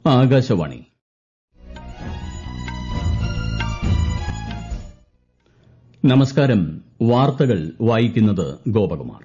ആകാശവാണി നമസ്കാരം വാർത്തകൾ വായിക്കുന്നത് ഗോപകുമാർ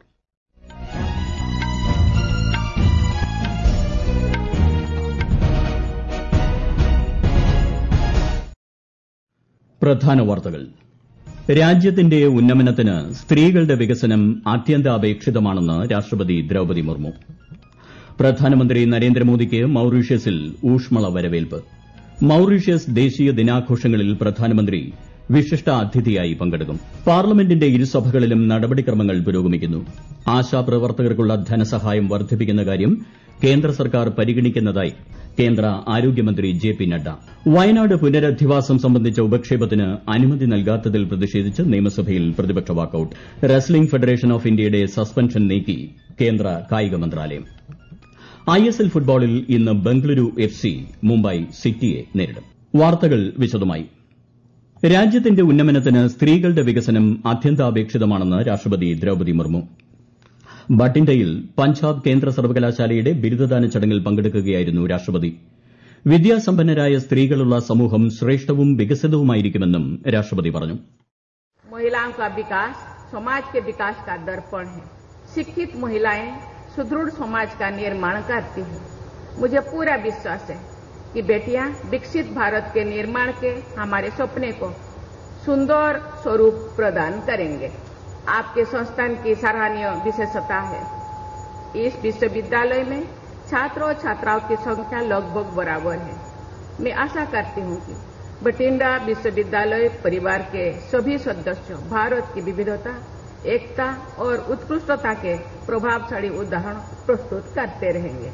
പ്രധാന വാർത്തകൾ രാജ്യത്തിന്റെ ഉന്നമനത്തിന് സ്ത്രീകളുടെ വികസനം അത്യന്താപേക്ഷിതമാണെന്ന് രാഷ്ട്രപതി ദ്രൌപദി മുർമു പ്രധാനമന്ത്രി നരേന്ദ്രമോദിക്ക് മൌറീഷ്യസിൽ ഊഷ്മള വരവേൽപ്പ് മൌറീഷ്യസ് ദേശീയ ദിനാഘോഷങ്ങളിൽ പ്രധാനമന്ത്രി വിശിഷ്ടാതിഥിയായി പങ്കെടുക്കും പാർലമെന്റിന്റെ ഇരുസഭകളിലും നടപടിക്രമങ്ങൾ പുരോഗമിക്കുന്നു ആശാപ്രവർത്തകർക്കുള്ള ധനസഹായം വർദ്ധിപ്പിക്കുന്ന കാര്യം കേന്ദ്ര സർക്കാർ പരിഗണിക്കുന്നതായി കേന്ദ്ര ആരോഗ്യമന്ത്രി ജെ പി നദ്ദ വയനാട് പുനരധിവാസം സംബന്ധിച്ച ഉപക്ഷേപത്തിന് അനുമതി നൽകാത്തതിൽ പ്രതിഷേധിച്ച് നിയമസഭയിൽ പ്രതിപക്ഷ വാക്കൌട്ട് റെസ്ലിംഗ് ഫെഡറേഷൻ ഓഫ് ഇന്ത്യയുടെ സസ്പെൻഷൻ നീക്കി കേന്ദ്ര കായിക മന്ത്രാലയം ഐഎസ്എൽ ഫുട്ബോളിൽ ഇന്ന് ബംഗളൂരു എഫ് സി മുംബൈ സിറ്റിയെ നേരിടും വാർത്തകൾ വിശദമായി രാജ്യത്തിന്റെ ഉന്നമനത്തിന് സ്ത്രീകളുടെ വികസനം അത്യന്താപേക്ഷിതമാണെന്ന് രാഷ്ട്രപതി ദ്രൌപദി മുർമു ബട്ടിണ്ടയിൽ പഞ്ചാബ് കേന്ദ്ര സർവകലാശാലയുടെ ബിരുദദാന ചടങ്ങിൽ പങ്കെടുക്കുകയായിരുന്നു രാഷ്ട്രപതി വിദ്യാസമ്പന്നരായ സ്ത്രീകളുള്ള സമൂഹം ശ്രേഷ്ഠവും വികസിതവുമായിരിക്കുമെന്നും രാഷ്ട്രപതി പറഞ്ഞു महिलाओं का विकास समाज के विकास का दर्पण है शिक्षित महिलाएं सुदृढ़ समाज का निर्माण करती हैं मुझे पूरा विश्वास है कि बेटियां विकसित भारत के निर्माण के हमारे सपने को सुंदर स्वरूप प्रदान करेंगे आपके संस्थान की सराहनीय विशेषता है इस विश्वविद्यालय में छात्रों और छात्राओं की संख्या लगभग बराबर है मैं आशा करती हूं कि बठिंडा विश्वविद्यालय परिवार के सभी सदस्यों भारत की विविधता एकता और उत्कृष्टता के प्रभावशाली उदाहरण प्रस्तुत करते रहेंगे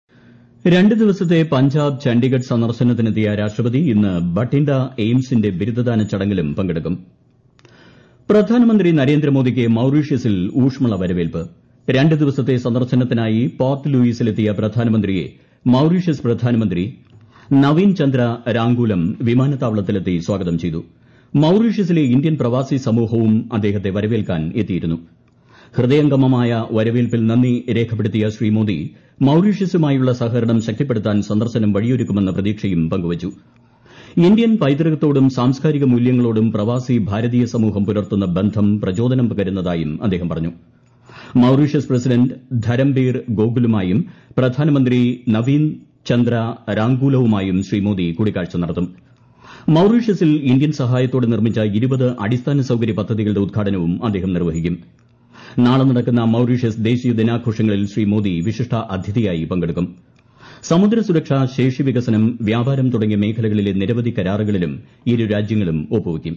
രണ്ട് ദിവസത്തെ പഞ്ചാബ് ചണ്ഡിഗഡ് സന്ദർശനത്തിനെത്തിയ രാഷ്ട്രപതി ഇന്ന് ബട്ടിണ്ട എയിംസിന്റെ ബിരുദദാന ചടങ്ങിലും പങ്കെടുക്കും പ്രധാനമന്ത്രി നരേന്ദ്രമോദിക്ക് മൌറീഷ്യസിൽ ഊഷ്മള വരവേൽപ്പ് രണ്ട് ദിവസത്തെ സന്ദർശനത്തിനായി പോർട്ട് ലൂയിസിലെത്തിയ പ്രധാനമന്ത്രിയെ മൌറീഷ്യസ് പ്രധാനമന്ത്രി നവീൻ ചന്ദ്ര രാങ്കൂലം വിമാനത്താവളത്തിലെത്തി സ്വാഗതം ചെയ്തു മൌറീഷ്യസിലെ ഇന്ത്യൻ പ്രവാസി സമൂഹവും അദ്ദേഹത്തെ വരവേൽക്കാൻ എത്തിയിരുന്നു ഹൃദയംഗമമായ വരവേൽപ്പിൽ നന്ദി രേഖപ്പെടുത്തിയ ശ്രീ മോദി മൌറീഷ്യസുമായുള്ള സഹകരണം ശക്തിപ്പെടുത്താൻ സന്ദർശനം വഴിയൊരുക്കുമെന്ന പ്രതീക്ഷയും പങ്കുവച്ചു ഇന്ത്യൻ പൈതൃകത്തോടും സാംസ്കാരിക മൂല്യങ്ങളോടും പ്രവാസി ഭാരതീയ സമൂഹം പുലർത്തുന്ന ബന്ധം പ്രചോദനം പകരുന്നതായും അദ്ദേഹം പറഞ്ഞു മൌറീഷ്യസ് പ്രസിഡന്റ് ധരംബീർ ഗോകുലുമായും പ്രധാനമന്ത്രി നവീൻ ചന്ദ്ര രാങ്കൂലവുമായും ശ്രീ മോദി കൂടിക്കാഴ്ച നടത്തും മൌറീഷ്യസിൽ ഇന്ത്യൻ സഹായത്തോടെ നിർമ്മിച്ച ഇരുപത് അടിസ്ഥാന സൌകര്യ പദ്ധതികളുടെ ഉദ്ഘാടനവും അദ്ദേഹം നിർവഹിക്കും നാളെ നടക്കുന്ന മൌറീഷ്യസ് ദേശീയ ദിനാഘോഷങ്ങളിൽ ശ്രീ മോദി വിശിഷ്ട അതിഥിയായി പങ്കെടുക്കും സമുദ്ര സുരക്ഷ ശേഷി വികസനം വ്യാപാരം തുടങ്ങിയ മേഖലകളിലെ നിരവധി കരാറുകളിലും ഇരു രാജ്യങ്ങളും ഒപ്പുവയ്ക്കും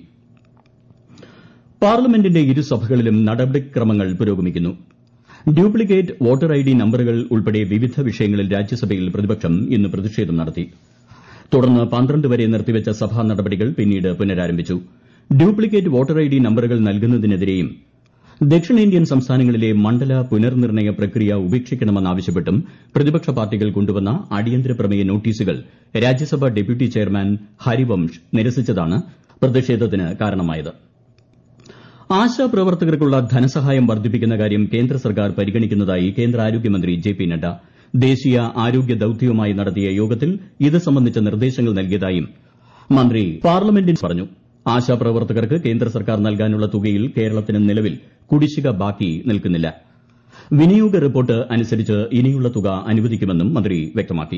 പാർലമെന്റിന്റെ ഇരുസഭകളിലും നടപടിക്രമങ്ങൾ പുരോഗമിക്കുന്നു ഡ്യൂപ്ലിക്കേറ്റ് വോട്ടർ ഐഡി നമ്പറുകൾ ഉൾപ്പെടെ വിവിധ വിഷയങ്ങളിൽ രാജ്യസഭയിൽ പ്രതിപക്ഷം ഇന്ന് പ്രതിഷേധം നടത്തി തുടർന്ന് പന്ത്രണ്ട് വരെ നിർത്തിവച്ച സഭാ നടപടികൾ പിന്നീട് പുനരാരംഭിച്ചു ഡ്യൂപ്ലിക്കേറ്റ് വോട്ടർ ഐഡി നമ്പറുകൾ നൽകുന്നതിനെതിരെയും ദക്ഷിണേന്ത്യൻ സംസ്ഥാനങ്ങളിലെ മണ്ഡല പുനർനിർണയ പ്രക്രിയ ഉപേക്ഷിക്കണമെന്നാവശ്യപ്പെട്ടും പ്രതിപക്ഷ പാർട്ടികൾ കൊണ്ടുവന്ന അടിയന്തര പ്രമേയ നോട്ടീസുകൾ രാജ്യസഭ ഡെപ്യൂട്ടി ചെയർമാൻ ഹരിവംശ് നിരസിച്ചതാണ് പ്രതിഷേധത്തിന് കാരണമായത് ആശാപ്രവർത്തകർക്കുള്ള ധനസഹായം വർദ്ധിപ്പിക്കുന്ന കാര്യം കേന്ദ്ര സർക്കാർ പരിഗണിക്കുന്നതായി കേന്ദ്ര ആരോഗ്യമന്ത്രി ജെ പി നദ്ദ ദേശീയ ആരോഗ്യ ദൌത്യവുമായി നടത്തിയ യോഗത്തിൽ ഇത് സംബന്ധിച്ച നിർദ്ദേശങ്ങൾ നൽകിയതായും മന്ത്രി പാർലമെന്റിൽ പറഞ്ഞു ആശാപ്രവർത്തകർക്ക് കേന്ദ്ര സർക്കാർ നൽകാനുള്ള തുകയിൽ കേരളത്തിന് നിലവിൽ കുടിശ്ശിക ബാക്കി നിൽക്കുന്നില്ല വിനിയോഗ റിപ്പോർട്ട് അനുസരിച്ച് ഇനിയുള്ള തുക അനുവദിക്കുമെന്നും മന്ത്രി വ്യക്തമാക്കി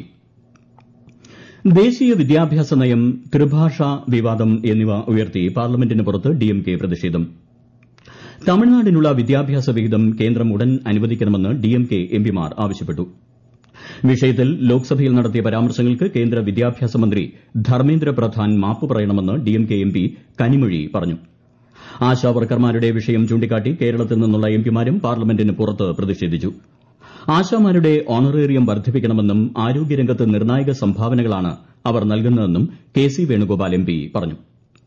ദേശീയ വിദ്യാഭ്യാസ നയം ത്രിഭാഷാ വിവാദം എന്നിവ ഉയർത്തി പാർലമെന്റിന് പുറത്ത് ഡിഎംകെ പ്രതിഷേധം തമിഴ്നാടിനുള്ള വിദ്യാഭ്യാസ വിഹിതം കേന്ദ്രം ഉടൻ അനുവദിക്കണമെന്ന് ഡിഎംകെ എംപിമാർ ആവശ്യപ്പെട്ടു വിഷയത്തിൽ ലോക്സഭയിൽ നടത്തിയ പരാമർശങ്ങൾക്ക് കേന്ദ്ര വിദ്യാഭ്യാസ മന്ത്രി ധർമ്മേന്ദ്ര പ്രധാൻ മാപ്പ് പറയണമെന്ന് ഡിഎംകെ എംപി കനിമൊഴി പറഞ്ഞു ആശാവർക്കർമാരുടെ വിഷയം ചൂണ്ടിക്കാട്ടി കേരളത്തിൽ നിന്നുള്ള എംപിമാരും പാർലമെന്റിന് പുറത്ത് പ്രതിഷേധിച്ചു ആശാമാരുടെ ഓണറേറിയം വർദ്ധിപ്പിക്കണമെന്നും ആരോഗ്യരംഗത്ത് നിർണായക സംഭാവനകളാണ് അവർ നൽകുന്നതെന്നും കെ സി വേണുഗോപാൽ എംപി പറഞ്ഞു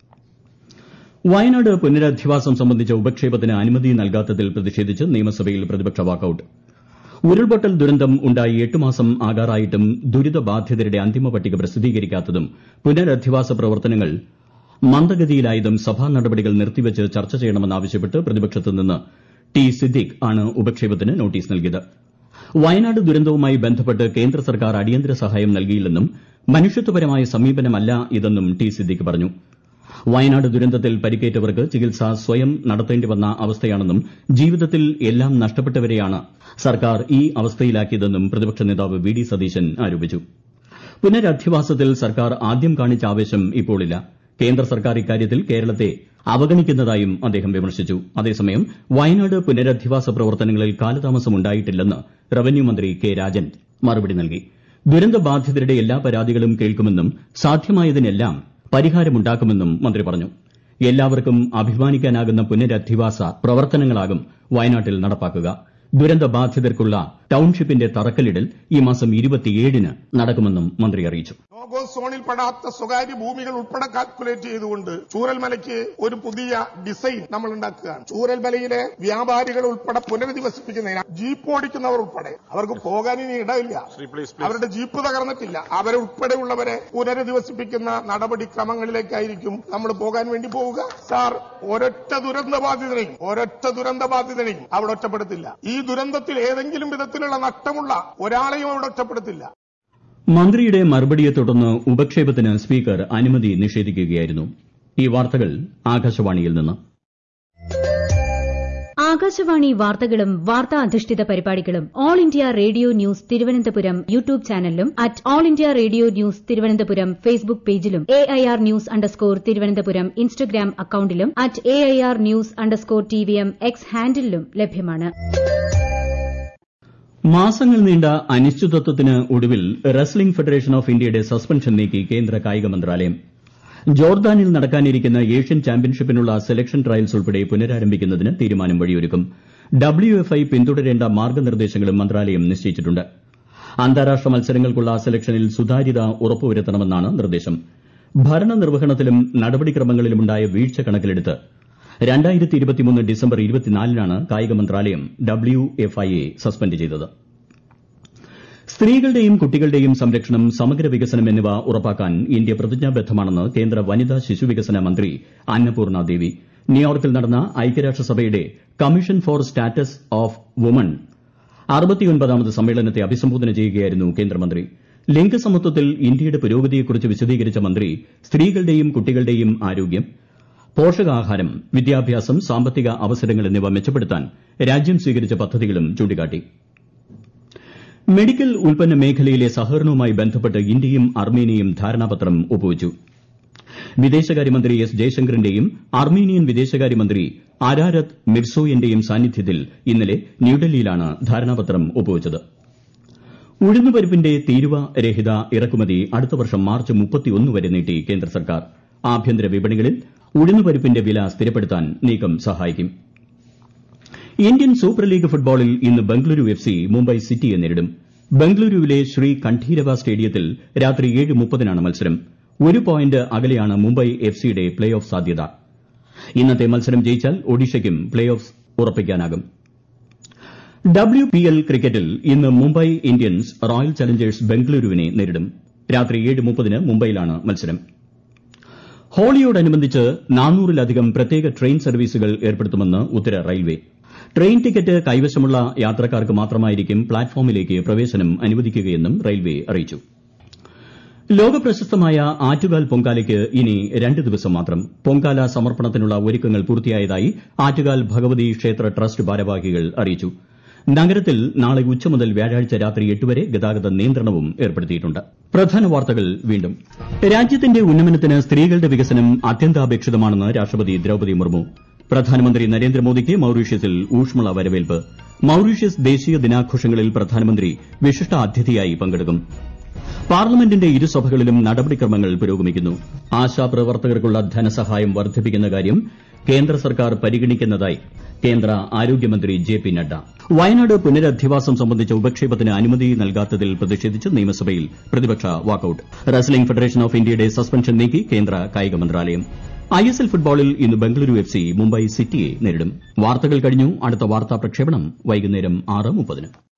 വയനാട് പുനരധിവാസം സംബന്ധിച്ച ഉപക്ഷേപത്തിന് അനുമതി നൽകാത്തതിൽ പ്രതിഷേധിച്ച് നിയമസഭയിൽ പ്രതിപക്ഷ വാക്കൌട്ട് ഉരുൾപൊട്ടൽ ദുരന്തം ഉണ്ടായി എട്ട് മാസം ആകാറായിട്ടും ദുരിതബാധിതരുടെ അന്തിമ പട്ടിക പ്രസിദ്ധീകരിക്കാത്തതും പുനരധിവാസ പ്രവർത്തനങ്ങൾ മന്ദഗതിയിലായതും സഭാ നടപടികൾ നിർത്തിവച്ച് ചർച്ച ചെയ്യണമെന്നാവശ്യപ്പെട്ട് പ്രതിപക്ഷത്തു നിന്ന് ടി സിദ്ദിഖ് ആണ് ഉപക്ഷേപത്തിന് നോട്ടീസ് നൽകിയത് വയനാട് ദുരന്തവുമായി ബന്ധപ്പെട്ട് കേന്ദ്ര സർക്കാർ അടിയന്തര സഹായം നൽകിയില്ലെന്നും മനുഷ്യത്വപരമായ സമീപനമല്ല ഇതെന്നും ടി സിദ്ദിഖ് പറഞ്ഞു വയനാട് ദുരന്തത്തിൽ പരിക്കേറ്റവർക്ക് ചികിത്സ സ്വയം നടത്തേണ്ടി വന്ന അവസ്ഥയാണെന്നും ജീവിതത്തിൽ എല്ലാം നഷ്ടപ്പെട്ടവരെയാണ് സർക്കാർ ഈ അവസ്ഥയിലാക്കിയതെന്നും പ്രതിപക്ഷ നേതാവ് വി ഡി സതീശൻ ആരോപിച്ചു പുനരധിവാസത്തിൽ സർക്കാർ ആദ്യം കാണിച്ച ആവേശം ഇപ്പോഴില്ല കേന്ദ്ര സർക്കാർ ഇക്കാര്യത്തിൽ കേരളത്തെ അവഗണിക്കുന്നതായും അദ്ദേഹം വിമർശിച്ചു അതേസമയം വയനാട് പുനരധിവാസ പ്രവർത്തനങ്ങളിൽ കാലതാമസം ഉണ്ടായിട്ടില്ലെന്ന് റവന്യൂ മന്ത്രി കെ രാജൻ മറുപടി നൽകി ദുരന്തബാധിതരുടെ എല്ലാ പരാതികളും കേൾക്കുമെന്നും സാധ്യമായതിനെല്ലാം പരിഹാരമുണ്ടാക്കുമെന്നും മന്ത്രി പറഞ്ഞു എല്ലാവർക്കും അഭിമാനിക്കാനാകുന്ന പുനരധിവാസ പ്രവർത്തനങ്ങളാകും വയനാട്ടിൽ നടപ്പാക്കുക ദുരന്തബാധിതർക്കുള്ള ടൌൺഷിപ്പിന്റെ തറക്കല്ലിടൽ ഈ മാസം ഇരുപത്തിയേഴിന് നടക്കുമെന്നും മന്ത്രി അറിയിച്ചു നോഗോ സോണിൽ പെടാത്ത സ്വകാര്യ ഭൂമികൾ ഉൾപ്പെടെ കാൽക്കുലേറ്റ് ചെയ്തുകൊണ്ട് ചൂരൽമലയ്ക്ക് ഒരു പുതിയ ഡിസൈൻ നമ്മൾ ഉണ്ടാക്കുകയാണ് ചൂരൽമലയിലെ വ്യാപാരികൾ ഉൾപ്പെടെ പുനരധിവസിപ്പിക്കുന്നതിന് ജീപ്പ് ഓടിക്കുന്നവർ ഉൾപ്പെടെ അവർക്ക് പോകാൻ ഇനി ഇടമില്ല അവരുടെ ജീപ്പ് തകർന്നിട്ടില്ല അവരെ ഉൾപ്പെടെയുള്ളവരെ പുനരധിവസിപ്പിക്കുന്ന നടപടിക്രമങ്ങളിലേക്കായിരിക്കും നമ്മൾ പോകാൻ വേണ്ടി പോവുക സാർ ഒരൊറ്റ ദുരന്തബാധിതനെയും ഒരൊറ്റ ദുരന്തബാധിതനെയും അവിടെ ഒറ്റപ്പെടുത്തില്ല ഈ ദുരന്തത്തിൽ ഏതെങ്കിലും വിധത്തിലുള്ള നഷ്ടമുള്ള ഒരാളെയും അവിടെ ഒറ്റപ്പെടുത്തില്ല മന്ത്രിയുടെ മറുപടിയെ തുടർന്ന് ഉപക്ഷേപത്തിന് സ്പീക്കർ അനുമതി നിഷേധിക്കുകയായിരുന്നു ഈ വാർത്തകൾ ആകാശവാണിയിൽ നിന്ന് ആകാശവാണി വാർത്തകളും വാർത്താ അധിഷ്ഠിത പരിപാടികളും All India Radio news Thiruvananthapuram YouTube ചാനലിലും at All India Radio news Thiruvananthapuram Facebook പേജിലും A I R news underscore Thiruvananthapuram Instagram അക്കൌണ്ടിലും at A I R news underscore T V M X ഹാൻഡിലും ലഭ്യമാണ് മാസങ്ങൾ നീണ്ട അനിശ്ചിതത്വത്തിന് ഒടുവിൽ റെസ്ലിംഗ് ഫെഡറേഷൻ ഓഫ് ഇന്ത്യയുടെ സസ്പെൻഷൻ നീക്കി കേന്ദ്ര കായിക മന്ത്രാലയം ജോർദാനിൽ നടക്കാനിരിക്കുന്ന ഏഷ്യൻ ചാമ്പ്യൻഷിപ്പിനുള്ള സെലക്ഷൻ ട്രയൽസ് ഉൾപ്പെടെ പുനരാരംഭിക്കുന്നതിന് തീരുമാനം വഴിയൊരുക്കും ഡബ്ല്യുഎഫ്ഐ പിന്തുടരേണ്ട മാർഗ്ഗനിർദ്ദേശങ്ങളും മന്ത്രാലയം നിശ്ചയിച്ചിട്ടുണ്ട് അന്താരാഷ്ട്ര മത്സരങ്ങൾക്കുള്ള സെലക്ഷനിൽ സുതാര്യത ഉറപ്പുവരുത്തണമെന്നാണ് നിർദ്ദേശം ഭരണനിർവഹണത്തിലും നടപടിക്രമങ്ങളിലുമുണ്ടായ വീഴ്ച കണക്കിലെടുത്ത് ഡിസംബർ ഇരുപത്തിനാലിനാണ് കായിക മന്ത്രാലയം ഡബ്ല്യുഎഫ്ഐയെ സസ്പെൻഡ് ചെയ്തത് സ്ത്രീകളുടെയും കുട്ടികളുടെയും സംരക്ഷണം സമഗ്ര വികസനം എന്നിവ ഉറപ്പാക്കാൻ ഇന്ത്യ പ്രതിജ്ഞാബദ്ധമാണെന്ന് കേന്ദ്ര വനിതാ ശിശുവികസന മന്ത്രി അന്നപൂർണ ദേവി ന്യൂയോർക്കിൽ നടന്ന ഐക്യരാഷ്ട്രസഭയുടെ commission for status of women അറുപത്തിയൊൻപതാമത് സമ്മേളനത്തെ അഭിസംബോധന ചെയ്യുകയായിരുന്നു കേന്ദ്രമന്ത്രി ലിംഗസമത്വത്തിൽ ഇന്ത്യയുടെ പുരോഗതിയെക്കുറിച്ച് വിശദീകരിച്ച മന്ത്രി സ്ത്രീകളുടെയും കുട്ടികളുടെയും ആരോഗ്യം പോഷകാഹാരം വിദ്യാഭ്യാസം സാമ്പത്തിക അവസരങ്ങൾ എന്നിവ മെച്ചപ്പെടുത്താൻ രാജ്യം സ്വീകരിച്ച പദ്ധതികളും ചൂണ്ടിക്കാട്ടി മെഡിക്കൽ ഉൽപ്പന്ന മേഖലയിലെ സഹകരണവുമായി ബന്ധപ്പെട്ട് ഇന്ത്യയും അർമേനിയയും ധാരണാപത്രം ഒപ്പുവച്ചു വിദേശകാര്യമന്ത്രി എസ് ജയശങ്കറിന്റെയും അർമേനിയൻ വിദേശകാര്യമന്ത്രി അരാരത് മിർസോയന്റെയും സാന്നിധ്യത്തിൽ ഇന്നലെ ന്യൂഡൽഹിയിലാണ് ധാരണാപത്രം ഒപ്പുവച്ചത് ഉഴുന്നുപരിപ്പിന്റെ തീരുവ രഹിത ഇറക്കുമതി അടുത്ത വർഷം മാർച്ച് വരെ നീട്ടി കേന്ദ്ര സർക്കാർ ആഭ്യന്തര വിപണികളിൽ ഉഴുന്നുപരിപ്പിന്റെ വില സ്ഥിരപ്പെടുത്താൻ നീക്കം സഹായിക്കും ഇന്ത്യൻ സൂപ്പർ ലീഗ് ഫുട്ബോളിൽ ഇന്ന് ബംഗളൂരു എഫ് സി മുംബൈ സിറ്റിയെ നേരിടും ബംഗളൂരുവിലെ ശ്രീ കണ്ഠീരവ സ്റ്റേഡിയത്തിൽ രാത്രി ഏഴ് മുപ്പതിനാണ് മത്സരം ഒരു പോയിന്റ് അകലെയാണ് മുംബൈ എഫ് സിയുടെ പ്ലേ ഓഫ് സാധ്യത ഇന്നത്തെ മത്സരം ജയിച്ചാൽ ഒഡീഷയ്ക്കും പ്ലേ ഓഫ് ഉറപ്പിക്കാനാകും ഡബ്ല്യു പി എൽ ക്രിക്കറ്റിൽ ഇന്ന് മുംബൈ ഇന്ത്യൻസ് റോയൽ ചലഞ്ചേഴ്സ് ബംഗളൂരുവിനെ നേരിടും രാത്രി ഏഴ് മുപ്പതിന് മുംബൈയിലാണ് മത്സരം ഹോളിയോടനുബന്ധിച്ച് നാനൂറിലധികം പ്രത്യേക ട്രെയിൻ സർവീസുകൾ ഏർപ്പെടുത്തുമെന്ന് ഉത്തര റെയിൽവേ ട്രെയിൻ ടിക്കറ്റ് കൈവശമുള്ള യാത്രക്കാർക്ക് മാത്രമായിരിക്കും പ്ലാറ്റ്ഫോമിലേക്ക് പ്രവേശനം അനുവദിക്കുകയെന്നും റെയിൽവേ അറിയിച്ചു ലോകപ്രശസ്തമായ ആറ്റുകാൽ പൊങ്കാലയ്ക്ക് ഇനി രണ്ട് ദിവസം മാത്രം പൊങ്കാല സമർപ്പണത്തിനുള്ള ഒരുക്കങ്ങൾ പൂർത്തിയായതായി ആറ്റുകാൽ ഭഗവതി ക്ഷേത്ര ട്രസ്റ്റ് ഭാരവാഹികൾ അറിയിച്ചു നഗരത്തിൽ നാളെ ഉച്ച മുതൽ വ്യാഴാഴ്ച രാത്രി എട്ട് വരെ ഗതാഗത നിയന്ത്രണവും ഏർപ്പെടുത്തിയിട്ടുണ്ട് പ്രധാന വാർത്തകൾ വീണ്ടും രാജ്യത്തിന്റെ ഉന്നമനത്തിന് സ്ത്രീകളുടെ വികസനം അത്യന്താപേക്ഷിതമാണെന്ന് രാഷ്ട്രപതി ദ്രൌപദി മുർമു പ്രധാനമന്ത്രി നരേന്ദ്രമോദിക്ക് മൌറീഷ്യസിൽ ഊഷ്മള വരവേൽപ്പ് മൌറീഷ്യസ് ദേശീയ ദിനാഘോഷങ്ങളിൽ പ്രധാനമന്ത്രി വിശിഷ്ട അതിഥിയായി പങ്കെടുക്കും പാർലമെന്റിന്റെ ഇരുസഭകളിലും നടപടിക്രമങ്ങൾ പുരോഗമിക്കുന്നു ആശാപ്രവർത്തകർക്കുള്ള ധനസഹായം വർദ്ധിപ്പിക്കുന്ന കാര്യം കേന്ദ്ര സർക്കാർ പരിഗണിക്കുന്നതായി കേന്ദ്ര ആരോഗ്യമന്ത്രി ജെ പി നദ്ദ വയനാട് പുനരധിവാസം സംബന്ധിച്ച ഉപക്ഷേപത്തിന് അനുമതി നൽകാത്തതിൽ പ്രതിഷേധിച്ച് നിയമസഭയിൽ പ്രതിപക്ഷ വാക്കൌട്ട് റെസ്ലിംഗ് ഫെഡറേഷൻ ഓഫ് ഇന്ത്യയുടെ സസ്പെൻഷൻ നീക്കി കേന്ദ്ര കായിക മന്ത്രാലയം ഐ എസ് എൽ ഫുട്ബോളിൽ ഇന്ന് ബംഗളൂരു എഫ് സി മുംബൈ സിറ്റിയെ നേരിടും വാർത്തകൾ കഴിഞ്ഞു അടുത്ത വാർത്താ പ്രക്ഷേപണം വൈകുന്നേരം ആറ് മുപ്പതിന്